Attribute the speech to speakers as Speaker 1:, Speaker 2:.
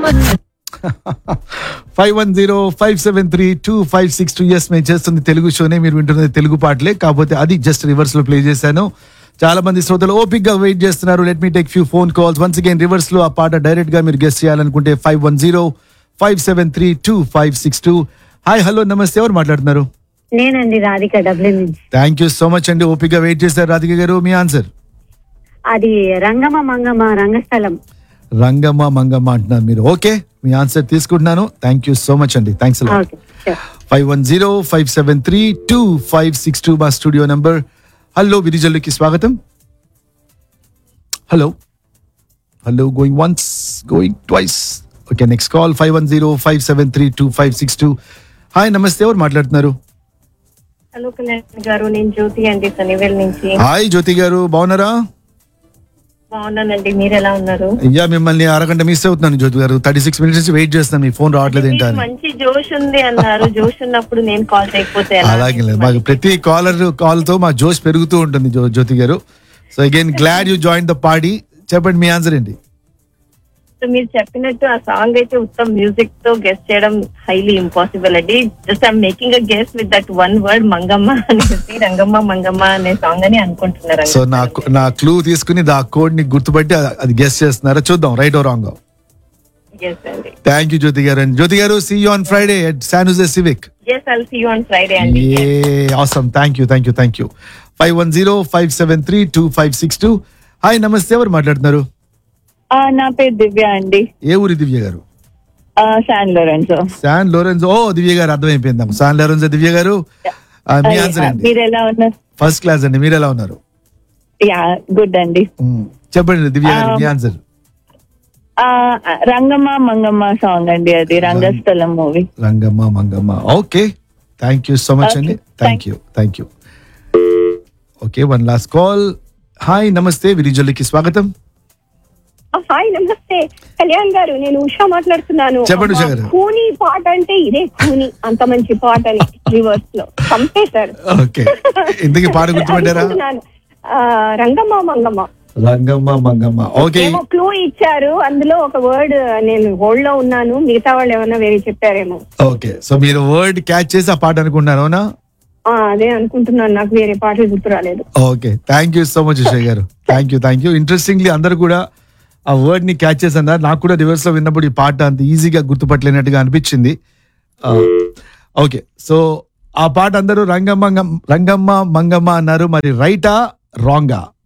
Speaker 1: Five one zero five seven three two five six two years మేము చేస్తుంది తెలుగు షోనే మీరు వింటున్నది తెలుగు పాటలే కాకపోతే అది జస్ట్ రివర్స్ లో ప్లే చేశాను చాలా మంది శ్రోతలు ఓపిక్ గా వెయిట్ చేస్తున్నారు let me take few phone calls once again reverse లో ఆ పాట డైరెక్ట్ గా మీరు గెస్ట్ చేయాలనుకుంటే five one zero five seven three two five six two hi hello నమస్తే ఎవరు మాట్లాడుతున్నారు
Speaker 2: నేనండి రాధిక డబ్లిన్ నుంచి
Speaker 1: థ్యాంక్ యూ సో మచ్ అండి ఓపిక్ గా వెయిట్ చేశారు రాధిక గారు మీ ఆన్సర్
Speaker 2: అది రంగమ మంగమ రంగస్థలం
Speaker 1: రంగమ్మ మంగమ్మ అంటున్నారు మీరు ఓకే మీ ఆన్సర్ తీసుకుంటున్నాను థ్యాంక్ యూ సో మచ్ అండి thanks
Speaker 2: okay sure.
Speaker 1: Five one zero five seven three two five six two మా స్టూడియో నంబర్ హలో విరిజల్లుకి స్వాగతం hello hello going once going twice okay next call five one zero five seven three two five six two hi నమస్తే ఎవరు మాట్లాడుతున్నారు
Speaker 3: hello Kalyan గారు నేను జ్యోతి అండి సనివేల్ నుంచి
Speaker 1: హాయ్ జ్యోతి గారు బాగున్నారా
Speaker 3: బాగున్నానండి మీరు ఎలా ఉన్నారు
Speaker 1: అయ్యా మిమ్మల్ని అరగంట మిస్ అవుతున్నాను జ్యోతి గారు థర్టీ సిక్స్ మినిట్స్ నుంచి వెయిట్ చేస్తున్నాను మీ ఫోన్ రావట్లేదు
Speaker 3: మీకు
Speaker 1: ఏంటని
Speaker 3: మంచి జోష్ ఉంది అన్నారు జోష్ ఉన్నప్పుడు నేను కాల్ చేయకపోతే ఎలా?
Speaker 1: అలాగే లేదు మాకు ప్రతి కాలర్ కాల్ తో మా జోష్ పెరుగుతూ ఉంటుంది జ్యో- జ్యోతి గారు so again glad you join the party చెప్పండి మీ ఆన్సర్ ఏంటి
Speaker 3: సో మీరు చెప్పినట్టు ఆ సాంగ్ అయితే ఉత్తమ్ మ్యూజిక్ తో గెస్ట్ చేయడం హైలీ ఇంపాసిబుల్ అండి just I'm making a guess with that one word Mangamma అనేసి రంగమ్మ మంగమ్మ అనే సాంగ్ అని అనుకుంటున్నారు
Speaker 1: సో నా నా క్లూ తీసుకుని ఆ కోడ్ ని గుర్తుపట్టి అది- అది గెస్ట్ చేస్తున్నారా చూద్దాం రైట్ ఓ రాంగ్
Speaker 3: ఎస్ అండి
Speaker 1: థ్యాంక్ యూ జ్యోతి గారు అండ్ జ్యోతి గారు see you on Friday at San Jose Civic
Speaker 3: yes I'll see you on Friday అండి
Speaker 1: ఏ అవసరం thank you thank you thank you five one zero five seven three two five six two hi నమస్తే ఎవరు మాట్లాడుతున్నారు
Speaker 4: నా పేరు దివ్య అండి
Speaker 1: ఏ ఊరి దివ్య గారు
Speaker 4: శాన్ లోరెన్సో
Speaker 1: శాన్ లోరెన్స్ ఓ దివ్య గారు అర్థమైపోయింది నాకు శాన్ లోరెన్స్ దివ్య గారు ఆ, మీ ఆన్సర్ ఏంటి
Speaker 4: మీరు ఎలా ఉన్నారు
Speaker 1: ఫస్ట్ క్లాస్ అండి మీరు ఎలా ఉన్నారు
Speaker 4: యా గుడ్ అండి
Speaker 1: మ్మ్. చెప్పండి దివ్య గారు మీ ఆన్సర్
Speaker 4: ఆ, రంగమ్మ మంగమ్మ సాంగ్ అండి అది Rangasthalam movie
Speaker 1: Rangamma Mangamma okay thank you so much అండి
Speaker 4: Okay,
Speaker 1: thank you thank you okay one last call hi నమస్తే విరిజల్లికి స్వాగతం
Speaker 5: హాయ్ నమస్తే కళ్యాణ్ గారు నేను ఉషా మాట్లాడుతున్నాను
Speaker 1: చెప్పండి ఉషా గారు.
Speaker 5: కూని పాట అంటే ఇదే కూని అంత మంచి పాట అని రివర్స్ లో చంపేశారు
Speaker 1: ఓకే ఇంతకీ పాట గుర్తుపట్టారా
Speaker 5: అనుకుంటున్నాను. ఆ, రంగమ్మ మంగమ్మ
Speaker 1: రంగమ్మ మంగమ్మ ఓకే
Speaker 5: ఏమో క్లూ ఇచ్చారు అందులో ఒక వర్డ్ నేను హోల్డ్ లో ఉన్నాను మిగతా వాళ్ళు ఏమన్నా వేరే చెప్పారేమో
Speaker 1: ఓకే సో మీరు వర్డ్ క్యాచ్ చేసి ఆ పాట అనుకున్నారు అవునా
Speaker 5: ఆ, అదే అనుకుంటున్నాను నాకు వేరే పాటలు గుర్తు రాలేదు
Speaker 1: okay thank you so much Usha గారు thank you thank you interestingly అందరు కూడా ఆ వర్డ్ ని క్యాచ్ చేశారు నాకు కూడా రివర్స్ లో విన్నప్పుడు ఈ పాట అంత ఈజీగా గుర్తుపట్టలేనట్టుగా అనిపించింది ఓకే సో ఆ పాట అందరూ రంగమ్మ రంగమ్మ మంగమ్మ అన్నారు మరి రైటా రాంగా